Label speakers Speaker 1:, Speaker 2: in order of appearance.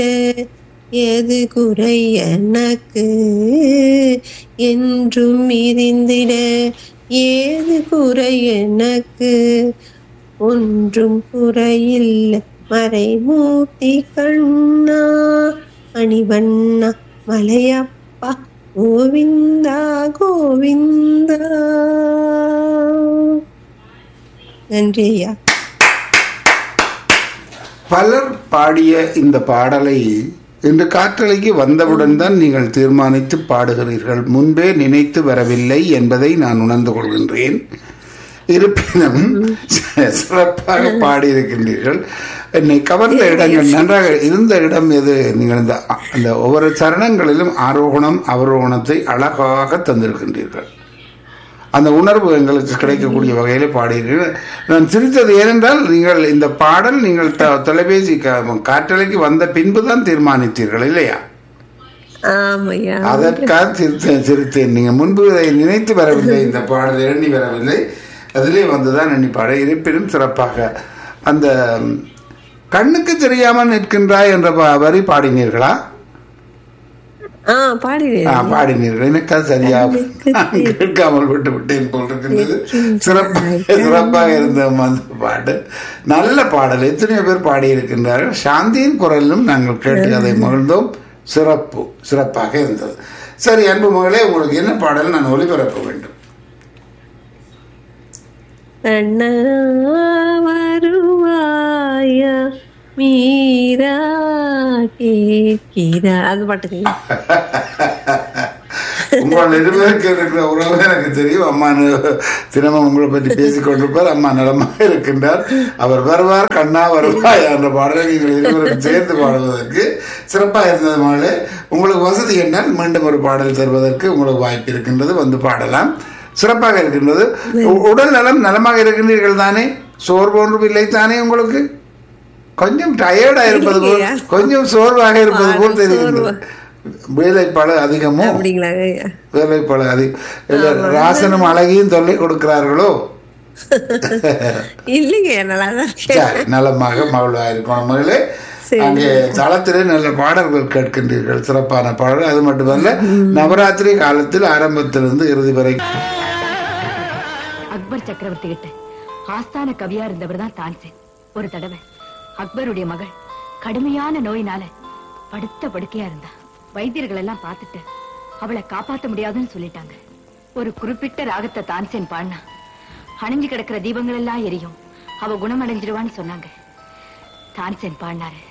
Speaker 1: எது குறை எனக்கு என்றும் இருந்திட ஏது குறை எனக்கு ஒன்றும் குறையில்லை மறைமூர்த்தி கண்ணா மணிவண்ணா மலையப்பா கோவிந்தா கோவிந்தா நன்றி ஐயா
Speaker 2: பலர் பாடிய இந்த பாடலை இன்று காற்றலைக்கு வந்தவுடன் தான் நீங்கள் தீர்மானித்து பாடுகிறீர்கள் முன்பே நினைத்து வரவில்லை என்பதை நான் உணர்ந்து கொள்கின்றேன் இருப்பினும் சிறப்பாக பாடியிருக்கின்றீர்கள் என்னை கவர்ந்த இடங்கள் நன்றாக இருந்த இடம் எது நீங்கள் இந்த அந்த ஒவ்வொரு சரணங்களிலும் ஆரோகணம் அவரோகணத்தை அழகாக தந்திருக்கின்றீர்கள் அந்த உணர்வு எங்களுக்கு கிடைக்கக்கூடிய வகையில் பாடியிருக்கீர்கள் நான் சிரித்தது ஏனென்றால் நீங்கள் இந்த பாடல் நீங்கள் த- தொலைபேசி கா- காற்றலைக்கு வந்த பின்பு தான் தீர்மானித்தீர்கள் இல்லையா
Speaker 1: ஆமையா
Speaker 2: அதற்காக சிரித்தேன் சிரித்தேன் நீங்க முன்பு இதை நினைத்து வரவில்லை இந்த பாடல் எண்ணி வரவில்லை அதிலே வந்துதான் எண்ணி பாட இருப்பினும் சிறப்பாக அந்த ம், கண்ணுக்கு தெரியாமல் நிற்கின்றாய் என்ற ப- வரி பாடினீர்களா
Speaker 1: ஆ பாடினேன்
Speaker 2: ஆ, பாடினீர்கள் எனக்கு அது சரியாக நான் கேட்காமல் விட்டு விட்டேன் போல் இருக்கின்றது சிறப்பாக சிறப்பாக இருந்த அந்த பாட்டு நல்ல பாடல் எத்தனையோ பேர் பாடியிருக்கின்றார்கள் சாந்தியின் குரலிலும் நாங்கள் கேட்டு அதை மகிழ்ந்தோம் சிறப்பு சிறப்பாக இருந்தது சரி அன்பு மகளே உங்களுக்கு என்ன பாடல் நான் ஒளிபரப்ப வேண்டும்
Speaker 1: அண்ணா வருவாயா மீரா கேட்கிறா அது பாட்டுக்கு
Speaker 2: உங்கள் இருவருக்கு இருக்கிற உறவு எனக்கு தெரியும் அம்மா நு- தினமும் உங்களை பற்றி பேசிக் கொண்டிருப்பார் அம்மா நலமாக இருக்கின்றார் அவர் வருவார் கண்ணா வருவாய் என்ற பாடலை நீங்கள் இருவரும் சேர்ந்து பாடுவதற்கு சிறப்பாக இருந்தது மகளே உங்களுக்கு வசதி என்றால் மீண்டும் ஒரு பாடல் தருவதற்கு உங்களுக்கு வாய்ப்பு இருக்கின்றது வந்து பாடலாம் சிறப்பாக இருக்கின்றது உ- உடல் நலம் நலமாக இருக்கின்றீர்கள் தானே சோர்வு ஒன்றும் இல்லை தானே உங்களுக்கு கொஞ்சம் டயர்டா இருப்பது போல்
Speaker 1: இல்லையா?
Speaker 2: கொஞ்சம் சோர்வாக இருப்பது போல்
Speaker 1: ஆ,
Speaker 2: தெரிகின்றது வேலைப்பாடு அதிகமோ
Speaker 1: அப்படிங்களா ஐயா
Speaker 2: வேலைப்பாடு அதிகம் இல்ல, ராசனும் அழகியும் தொல்லை கொடுக்கிறார்களோ
Speaker 1: இல்லைங்க நல்லா தான் இருக்கேன்.
Speaker 2: சரி நலமாக மகிழ்வாக இருக்கணும் மகளே
Speaker 1: சரி.
Speaker 2: அங்கே தளத்திலே நல்ல பாடல்கள் கேட்கின்றீர்கள் சிறப்பான பாடல் அது மட்டுமல்ல நவராத்திரி காலத்தில் ஆரம்பத்திலிருந்து இறுதி வரை
Speaker 3: அக்பர் சக்கரவர்த்தி கிட்ட ஆஸ்தான கவியா இருந்தவர் தான் தான்சேன் ஒரு தடவை அக்பருடைய மகள் கடுமையான நோயினால படுத்த படுக்கையா இருந்தா வைத்தியர்கள் எல்லாம் பார்த்துட்டு அவளை காப்பாத்த முடியாதுன்னு சொல்லிட்டாங்க ஒரு குறிப்பிட்ட ராகத்தை தான்சேன் பாடினா அணைஞ்சு கிடக்கிற தீபங்கள் எல்லாம் எரியும் அவ குணமடைஞ்சிடுவான்னு சொன்னாங்க தான்சேன் பாடினாரு